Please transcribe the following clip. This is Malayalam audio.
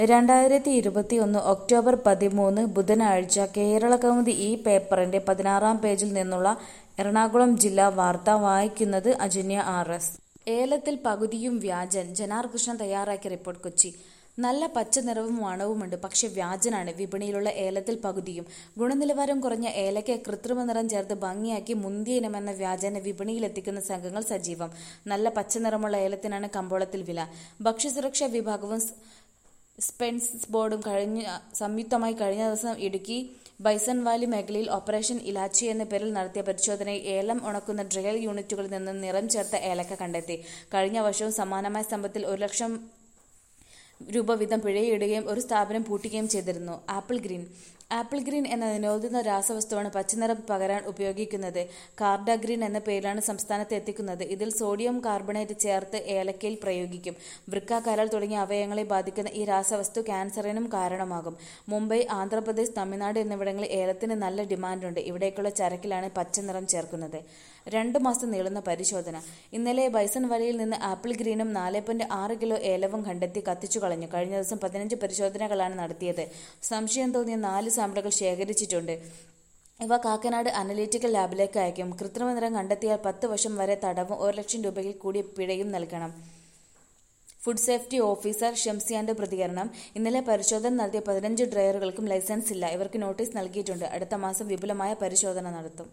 രണ്ടായിരത്തി ഇരുപത്തിയൊന്ന് ഒക്ടോബർ പതിമൂന്ന് ബുധനാഴ്ച കേരളകൗമുദി ഈ പേപ്പറിന്റെ പതിനാറാം പേജിൽ നിന്നുള്ള എറണാകുളം ജില്ലാ വാർത്ത വായിക്കുന്നത് അജന്യ ആർ എസ് ഏലത്തിൽ പകുതിയും വ്യാജൻ ജനാർ കൃഷ്ണൻ തയ്യാറാക്കിയ റിപ്പോർട്ട് കൊച്ചി നല്ല പച്ച നിറവും മണവുമുണ്ട് പക്ഷെ വ്യാജനാണ് വിപണിയിലുള്ള ഏലത്തിൽ പകുതിയും ഗുണനിലവാരം കുറഞ്ഞ ഏലയ്ക്ക് കൃത്രിമ നിറം ചേർത്ത് ഭംഗിയാക്കി മുന്തിയ ഇനമെന്ന വ്യാജനെ വിപണിയിലെത്തിക്കുന്ന സംഘങ്ങൾ സജീവം നല്ല പച്ച നിറമുള്ള ഏലത്തിനാണ് കമ്പോളത്തിൽ വില ഭക്ഷ്യസുരക്ഷാ വിഭാഗവും സ് സ്പെൻസ് ബോർഡും കഴിഞ്ഞ സംയുക്തമായി കഴിഞ്ഞ ദിവസം ഇടുക്കി ബൈസൺ വാലി മേഖലയിൽ ഓപ്പറേഷൻ ഇലാച്ചി എന്ന പേരിൽ നടത്തിയ പരിശോധനയിൽ ഏലം ഉണക്കുന്ന ഡ്രയൽ യൂണിറ്റുകളിൽ നിന്ന് നിറം ചേർത്ത ഏലക്ക കണ്ടെത്തി കഴിഞ്ഞ വർഷവും സമാനമായ സംഭവത്തിൽ ഒരു ലക്ഷം രൂപ വീതം പിഴയിടുകയും ഒരു സ്ഥാപനം പൂട്ടുകയും ചെയ്തിരുന്നു ആപ്പിൾ ഗ്രീൻ ആപ്പിൾ ഗ്രീൻ എന്ന നിരോധിത രാസവസ്തുവാണ് പച്ചനിറം പകരാൻ ഉപയോഗിക്കുന്നത് കാർഡാഗ്രീൻ എന്ന പേരിലാണ് സംസ്ഥാനത്ത് എത്തിക്കുന്നത് ഇതിൽ സോഡിയം കാർബണേറ്റ് ചേർത്ത് ഏലക്കയിൽ പ്രയോഗിക്കും വൃക്ക കരൾ തുടങ്ങിയ അവയവങ്ങളെ ബാധിക്കുന്ന ഈ രാസവസ്തു ക്യാൻസറിനും കാരണമാകും മുംബൈ ആന്ധ്രാപ്രദേശ് തമിഴ്നാട് എന്നിവിടങ്ങളിൽ ഏലത്തിന് നല്ല ഡിമാൻഡുണ്ട് ഇവിടേക്കുള്ള ചരക്കിലാണ് പച്ചനിറം ചേർക്കുന്നത് രണ്ട് മാസം നീളുന്ന പരിശോധന ഇന്നലെ ബൈസൺ വലയിൽ നിന്ന് ആപ്പിൾ ഗ്രീനും നാല് പോയിന്റ് ആറ് കിലോ ഏലവും കണ്ടെത്തി കത്തിച്ചു കളഞ്ഞു കഴിഞ്ഞ ദിവസം പതിനഞ്ച് പരിശോധനകളാണ് നടത്തിയത് സംശയം തോന്നിയ നാല് സാമ്പിളുകൾ ശേഖരിച്ചിട്ടുണ്ട് ഇവ കാക്കനാട് അനലിറ്റിക്കൽ ലാബിലേക്ക് അയക്കും കൃത്രിമ നിറം കണ്ടെത്തിയാൽ പത്ത് വർഷം വരെ തടവും ഒരു ലക്ഷം രൂപയിൽ കൂടി പിഴയും നൽകണം ഫുഡ് സേഫ്റ്റി ഓഫീസർ ഷംസിയാന്റെ പ്രതികരണം ഇന്നലെ പരിശോധന നടത്തിയ പതിനഞ്ച് ഡ്രയറുകൾക്കും ലൈസൻസ് ഇല്ല ഇവർക്ക് നോട്ടീസ് നൽകിയിട്ടുണ്ട് അടുത്ത മാസം വിപുലമായ പരിശോധന നടത്തും